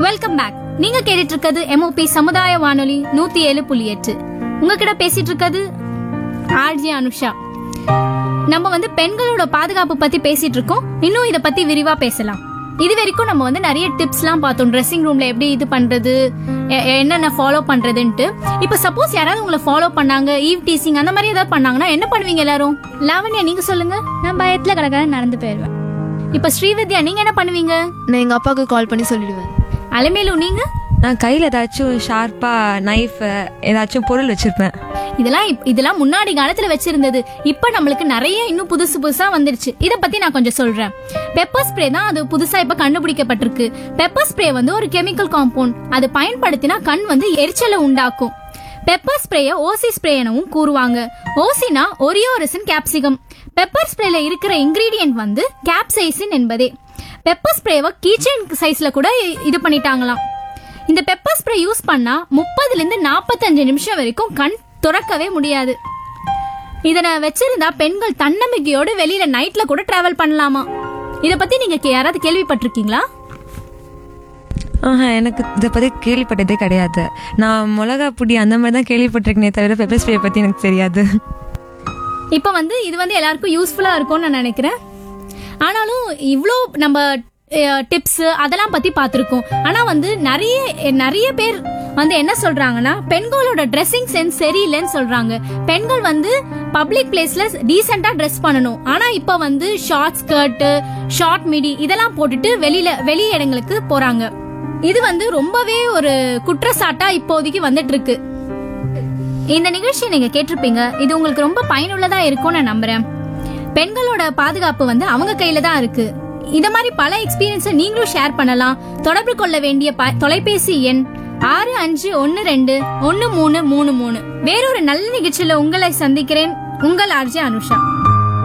welcome back நீங்க கேட்டுட்டு இருக்கிறது எம்ஓபி சமுதாய வானொலி நூத்தி ஏழு புள்ளி எட்டு உங்ககிட்ட பேசிட்டு இருக்கிறது ஆர்ஜி அனுஷா நம்ம வந்து பெண்களோட பாதுகாப்பு பத்தி பேசிட்டு இருக்கோம் இன்னும் இத பத்தி விரிவா பேசலாம் இது வரைக்கும் நம்ம வந்து நிறைய டிப்ஸ்லாம் பார்த்தோம் ட்ரெஸ்ஸிங் ரூம்ல எப்படி இது பண்றது எ- என்னென்ன ஃபாலோ பண்றதுன்ட்டு இப்போ சப்போஸ் யாராவது உங்களை ஃபாலோ பண்ணாங்க ஈவ் டீசிங் அந்த மாதிரி ஏதாவது பண்ணாங்கன்னா என்ன பண்ணுவீங்க எல்லாரும் லாவண்யா நீங்க சொல்லுங்க நான் பயத்துல கிடக்க நடந்து போயிடுவேன் இப்போ ஸ்ரீவித்யா நீங்க என்ன பண்ணுவீங்க நான் எங்கள் அப்பாவுக்கு கால் பண்ணி சொல்லிடுவேன் அலமேலு நீங்க நான் கையில் ஏதாச்சும் ஷார்ப்பாக நைஃப் ஏதாச்சும் பொருள் வச்சுருப்பேன் இதெல்லாம் இப்- இதெல்லாம் முன்னாடி காலத்துல வச்சிருந்தது இப்ப நம்மளுக்கு நிறைய இன்னும் புதுசு புதுசா வந்துருச்சு இத பத்தி நான் கொஞ்சம் சொல்றேன் பெப்பர் ஸ்ப்ரே தான் அது புதுசா இப்ப கண்டுபிடிக்கப்பட்டிருக்கு பெப்பர் ஸ்ப்ரே வந்து ஒரு கெமிக்கல் காம்பவுண்ட் அது பயன்படுத்தினா கண் வந்து எரிச்சலை உண்டாக்கும் பெப்பர் ஸ்ப்ரேய ஓசி ஸ்ப்ரே எனவும் கூறுவாங்க ஓசினா ஒரியோரசின் கேப்சிகம் பெப்பர் ஸ்ப்ரேல இருக்கிற இன்கிரீடியன்ட் வந்து கேப்சைசின் என்பதே பெப்பர் ஸ்ப்ரேவை கீச்சைன் சைஸ்ல கூட இ- இது பண்ணிட்டாங்களாம் இந்த பெப்பர் ஸ்ப்ரே யூஸ் பண்ணா முப்பதுல இருந்து நாற்பத்தஞ்சு நிமிஷம் வரைக்கும் கண் துறக்கவே முடியாது இதனை வச்சிருந்தா பெண்கள் தன்னம்பிக்கையோடு வெளியில நைட்ல கூட டிராவல் பண்ணலாமா இத பத்தி நீங்க கே- யாராவது கேள்விப்பட்டிருக்கீங்களா ஆஹா எனக்கு இதை பற்றி கேள்விப்பட்டதே கிடையாது நான் மிளகா பொடி அந்த மாதிரி தான் கேள்விப்பட்டிருக்கேனே தவிர பெப்பர் ஸ்ப்ரே பற்றி எனக்கு தெரியாது இப்ப வந்து இது வந்து எல்லாருக்கும் யூஸ்ஃபுல்லா இருக்கும்னு நான் நினைக்கிறேன் ஆனாலும் இவ்வளோ நம்ம டிப்ஸ் அதெல்லாம் பத்தி பார்த்துருக்கோம் ஆனா வந்து நிறைய நிறைய பேர் வந்து என்ன சொல்றாங்கன்னா பெண்களோட ட்ரெஸ்ஸிங் சென்ஸ் சரியில்லைன்னு சொல்றாங்க பெண்கள் வந்து பப்ளிக் பிளேஸ்ல டீசெண்டா ட்ரெஸ் பண்ணணும் ஆனா இப்ப வந்து ஷார்ட் ஸ்கர்ட் ஷார்ட் மிடி இதெல்லாம் போட்டுட்டு வெளியில வெளி இடங்களுக்கு போறாங்க இது வந்து ரொம்பவே ஒரு குற்றச்சாட்டா இப்போதைக்கு வந்துட்டு இருக்கு இந்த நிகழ்ச்சியை நீங்க கேட்டிருப்பீங்க இது உங்களுக்கு ரொம்ப பயனுள்ளதா இருக்கும்னு நான் நம்புறேன் பெண்களோட பாதுகாப்பு வந்து அவங்க கையில தான் இருக்கு இந்த மாதிரி பல எக்ஸ்பீரியன்ஸை நீங்களும் ஷேர் பண்ணலாம் தொடர்பு கொள்ள வேண்டிய ப- தொலைபேசி எண் ஆறு அஞ்சு ஒன்னு ரெண்டு ஒன்னு மூணு மூணு மூணு வேறொரு நல்ல நிகழ்ச்சியில உங்களை சந்திக்கிறேன் உங்கள் ஆர்ஜி அனுஷா